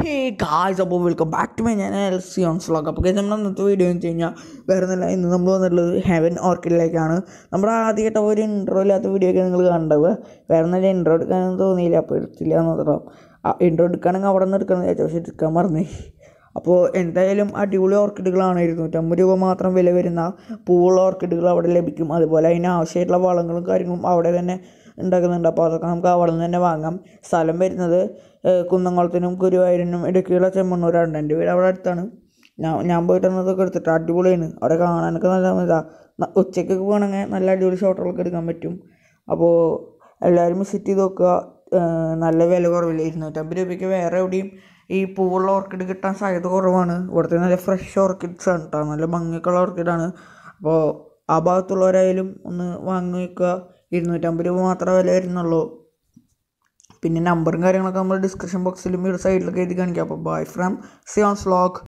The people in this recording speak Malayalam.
ഹേ ഗായ്സ് അപ്പോൾ വെൽക്കം ബാക്ക് ടു മൈ ഞാൻ എൽ സി ഓൺ സ്ലോഗ് അപ്പോൾ നമ്മൾ അന്നത്തെ വീഡിയോ എന്ന് വെച്ച് കഴിഞ്ഞാൽ വേറെ ഒന്നുമില്ല ഇന്ന് നമ്മൾ വന്നിട്ടുള്ളത് ഹെവൻ ഓർക്കിഡിലേക്കാണ് നമ്മുടെ ആദ്യമായിട്ട് ഒരു ഇൻട്രോ ഇല്ലാത്ത വീഡിയോ ഒക്കെ നിങ്ങൾ കണ്ടത് വേറെ ഒന്നും ഇൻട്രോ എടുക്കാനൊന്നും തോന്നിയില്ല അപ്പോൾ എടുത്തില്ല എന്ന് മാത്രം ആ ഇൻട്രോ എടുക്കുകയാണെങ്കിൽ അവിടെ നിന്ന് എടുക്കണം വിചാരിച്ചു പക്ഷേ എടുക്കാൻ മറന്നേ അപ്പോൾ എന്തായാലും അടിപൊളി ഓർക്കിഡുകളാണ് ഇരുന്നൂറ്റമ്പത് രൂപ മാത്രം വില വരുന്ന പൂവുള്ള ഓർക്കിഡുകൾ അവിടെ ലഭിക്കും അതുപോലെ അതിന് ആവശ്യമായിട്ടുള്ള വളങ്ങളും കാര്യങ്ങളും അവിടെ തന്നെ ഉണ്ടാക്കുന്നുണ്ട് അപ്പോൾ അതൊക്കെ നമുക്ക് അവിടെ നിന്ന് തന്നെ വാങ്ങാം സ്ഥലം വരുന്നത് ഏഹ്, കുന്നംകുളത്തിനും ഗുരുവായൂരിനും ഇടുക്കിയുള്ള ചെമ്മണ്ണൂരാണ് എൻ്റെ വീട് അവിടെ അടുത്താണ് ഞാൻ ഞാൻ പോയിട്ട് അതൊക്കെ എടുത്തിട്ട് അടിപൊളിയാണ് അവിടെ കാണാനൊക്കെ നല്ല ഇതാ ന- ഉച്ചയ്ക്കൊക്കെ പോകണമെങ്കിൽ നല്ല അടിപൊളി ഷോട്ടുകളൊക്കെ എടുക്കാൻ പറ്റും അപ്പോൾ എല്ലാവരും വിസിറ്റ് ചെയ്ത് നോക്കുക ഏഹ്, നല്ല വില കുറവില്ല ഇരുന്നൂറ്റമ്പത് രൂപയ്ക്ക് വേറെ എവിടെയും ഈ പൂവുള്ള ഓർക്കിഡ് കിട്ടാൻ സാധ്യത കുറവാണ് ഇവിടുത്തെ നല്ല ഫ്രഷ് ഓർക്കിഡ്സ് ആണ് കേട്ടോ നല്ല ഭംഗിയൊക്കെയുള്ള ഓർക്കിഡാണ് അപ്പോൾ ആ ഭാഗത്തുള്ളവരായാലും ഒന്ന് വാങ്ങി വെക്കുക ഇരുന്നൂറ്റമ്പത് രൂപ മാത്രമേ വില വരുന്നുള്ളൂ പിന്നെ നമ്പറും കാര്യങ്ങളൊക്കെ നമ്മൾ ഡിസ്ക്രിപ്ഷൻ ബോക്സിലും ഈ സൈഡിലൊക്കെ എഴുതി കാണിക്കാം അപ്പോൾ ബൈ ഫ്രം സിയോൺസ് വ്ളോഗ്